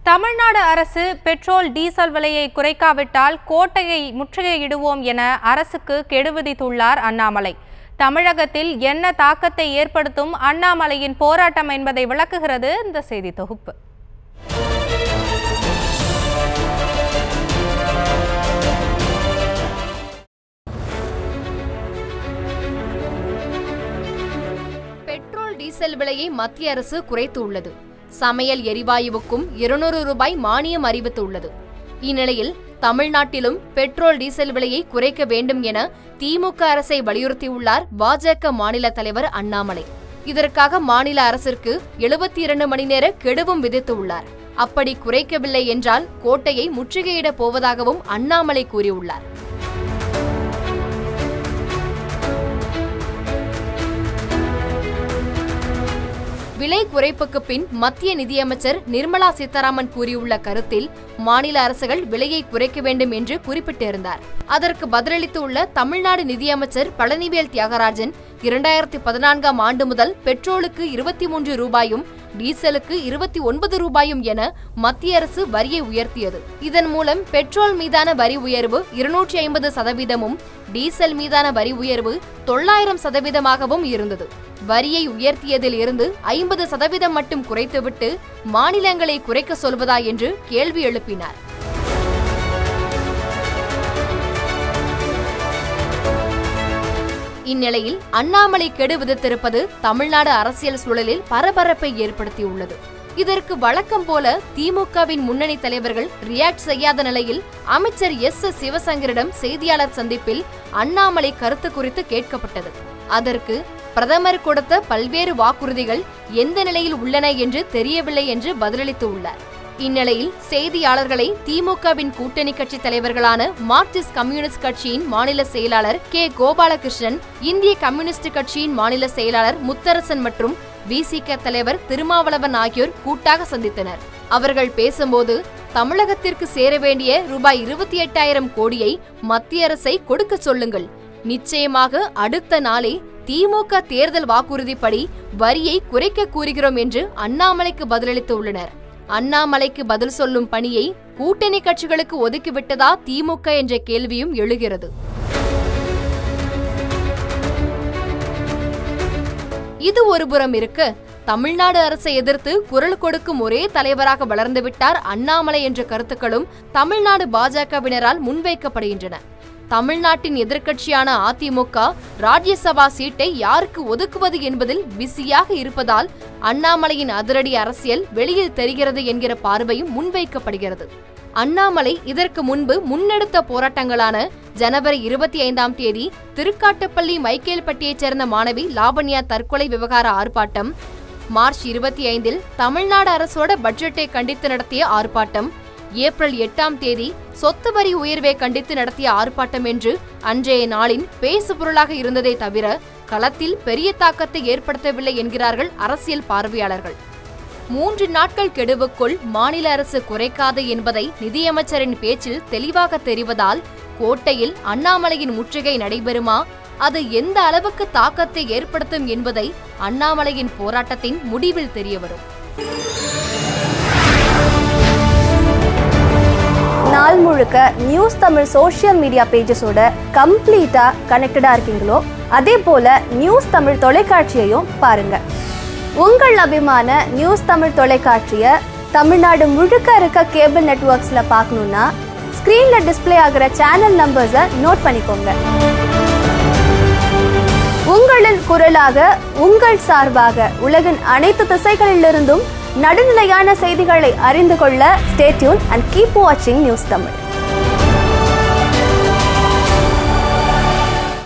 தமிழ்நாடு அரசு petrol diesel விலையை குறைக்காவிட்டால் கோட்டையை முற்றுகையிடுவோம் என அரசுக்கு கெடு விதித்துள்ளார் அண்ணாமலை தமிழகத்தில் என்ன தாக்கத்தை ஏற்படுத்தும் அண்ணாமலையின் போராட்டம் என்பதை விளக்குகிறது இந்த செய்தி தொகுப்பு பெட்ரோல் டீசல் விலையை மத்திய அரசு குறைத்துள்ளது சமையல் எரிவாயுவுக்கும் இருநூறு ரூபாய் மானியம் அறிவித்துள்ளது இந்நிலையில் தமிழ்நாட்டிலும் பெட்ரோல் டீசல் விலையை குறைக்க வேண்டும் என திமுக அரசை வலியுறுத்தியுள்ளார் பாஜக மாநில தலைவர் அண்ணாமலை இதற்காக மாநில அரசிற்கு எழுபத்தி இரண்டு மணி நேர கெடுவும் விதித்துள்ளார் அப்படி குறைக்கவில்லை என்றால் கோட்டையை முற்றுகையிடப் போவதாகவும் அண்ணாமலை கூறியுள்ளார் விலை குறைப்புக்கு பின் மத்திய நிதியமைச்சர் நிர்மலா சீதாராமன் கூறியுள்ள கருத்தில் மாநில அரசுகள் விலையை குறைக்க வேண்டும் என்று குறிப்பிட்டிருந்தார் அதற்கு பதிலளித்துள்ள தமிழ்நாடு நிதியமைச்சர் பழனிவேல் தியாகராஜன் இரண்டாயிரத்தி பதினான்காம் ஆண்டு முதல் பெட்ரோலுக்கு இருபத்தி மூன்று ரூபாயும் டீசலுக்கு இருபத்தி ஒன்பது ரூபாயும் என மத்திய அரசு வரியை உயர்த்தியது இதன் மூலம் பெட்ரோல் மீதான வரி உயர்வு இருநூற்றி ஐம்பது சதவீதமும் டீசல் மீதான வரி உயர்வு தொள்ளாயிரம் சதவீதமாகவும் இருந்தது வரியை உயர்த்தியதில் இருந்து ஐம்பது சதவீதம் மட்டும் குறைத்துவிட்டு மாநிலங்களை குறைக்க சொல்வதா என்று கேள்வி எழுப்பினார் இந்நிலையில் அண்ணாமலை கெடு விதித்திருப்பது தமிழ்நாடு அரசியல் சூழலில் பரபரப்பை ஏற்படுத்தியுள்ளது இதற்கு வழக்கம் போல திமுகவின் முன்னணி தலைவர்கள் ரியாக்ட் செய்யாத நிலையில் அமைச்சர் எஸ் எஸ் சிவசங்கரிடம் செய்தியாளர் சந்திப்பில் அண்ணாமலை கருத்து குறித்து கேட்கப்பட்டது அதற்கு பிரதமர் கொடுத்த பல்வேறு வாக்குறுதிகள் எந்த நிலையில் உள்ளன என்று தெரியவில்லை என்று பதிலளித்து உள்ளார் இந்நிலையில் செய்தியாளர்களை திமுகவின் கூட்டணி கட்சி தலைவர்களான மார்க்சிஸ்ட் கம்யூனிஸ்ட் கட்சியின் மாநில செயலாளர் கே கோபாலகிருஷ்ணன் இந்திய கம்யூனிஸ்ட் கட்சியின் மாநில செயலாளர் முத்தரசன் மற்றும் விசிக தலைவர் திருமாவளவன் ஆகியோர் கூட்டாக சந்தித்தனர் அவர்கள் பேசும்போது தமிழகத்திற்கு சேர வேண்டிய ரூபாய் இருபத்தி எட்டாயிரம் கோடியை மத்திய அரசை கொடுக்க சொல்லுங்கள் நிச்சயமாக அடுத்த நாளே திமுக தேர்தல் வாக்குறுதிப்படி வரியை குறைக்க கூறுகிறோம் என்று அண்ணாமலைக்கு பதிலளித்து உள்ளனர் அண்ணாமலைக்கு பதில் சொல்லும் பணியை கூட்டணி கட்சிகளுக்கு ஒதுக்கிவிட்டதா திமுக என்ற கேள்வியும் எழுகிறது இது ஒருபுறம் இருக்க தமிழ்நாடு அரசை எதிர்த்து குரல் கொடுக்கும் ஒரே தலைவராக வளர்ந்து விட்டார் அண்ணாமலை என்ற கருத்துக்களும் தமிழ்நாடு பாஜகவினரால் முன்வைக்கப்படுகின்றன தமிழ்நாட்டின் எதிர்க்கட்சியான அதிமுக ராஜ்யசபா சீட்டை யாருக்கு ஒதுக்குவது என்பதில் பிஸியாக இருப்பதால் அண்ணாமலையின் அதிரடி அரசியல் வெளியில் தெரிகிறது என்கிற பார்வையும் முன்வைக்கப்படுகிறது அண்ணாமலை இதற்கு முன்பு முன்னெடுத்த போராட்டங்களான ஜனவரி இருபத்தி ஐந்தாம் தேதி திருக்காட்டுப்பள்ளி மைக்கேல்பட்டியைச் சேர்ந்த மாணவி லாவண்யா தற்கொலை விவகார ஆர்ப்பாட்டம் மார்ச் இருபத்தி ஐந்தில் தமிழ்நாடு அரசோட பட்ஜெட்டை கண்டித்து நடத்திய ஆர்ப்பாட்டம் ஏப்ரல் எட்டாம் தேதி சொத்து வரி உயர்வை கண்டித்து நடத்திய ஆர்ப்பாட்டம் என்று அன்றைய நாளின் பேசு பொருளாக இருந்ததை தவிர களத்தில் பெரிய தாக்கத்தை ஏற்படுத்தவில்லை என்கிறார்கள் அரசியல் பார்வையாளர்கள் மூன்று நாட்கள் கெடுவுக்குள் மாநில அரசு குறைக்காது என்பதை நிதியமைச்சரின் பேச்சில் தெளிவாக தெரிவதால் கோட்டையில் அண்ணாமலையின் முற்றுகை நடைபெறுமா அது எந்த அளவுக்கு தாக்கத்தை ஏற்படுத்தும் என்பதை அண்ணாமலையின் போராட்டத்தின் முடிவில் தெரியவரும் நாள் முழுக்க நியூஸ் தமிழ் சோஷியல் மீடியா பேஜஸோட கம்ப்ளீட்டாக கனெக்டடாக இருக்கீங்களோ அதே போல் நியூஸ் தமிழ் தொலைக்காட்சியையும் பாருங்க உங்கள் அபிமான நியூஸ் தமிழ் தொலைக்காட்சியை தமிழ்நாடு முழுக்க இருக்க கேபிள் நெட்ஒர்க்ஸில் பார்க்கணுன்னா ஸ்க்ரீனில் டிஸ்ப்ளே ஆகிற சேனல் நம்பர்ஸை நோட் பண்ணிக்கோங்க உங்களின் குரலாக உங்கள் சார்பாக உலகின் அனைத்து திசைகளிலிருந்தும் நடுநிலையான செய்திகளை அறிந்து கொள்ள ஸ்டேட்யூன் அண்ட் கீப் வாட்சிங் நியூஸ் தமிழ்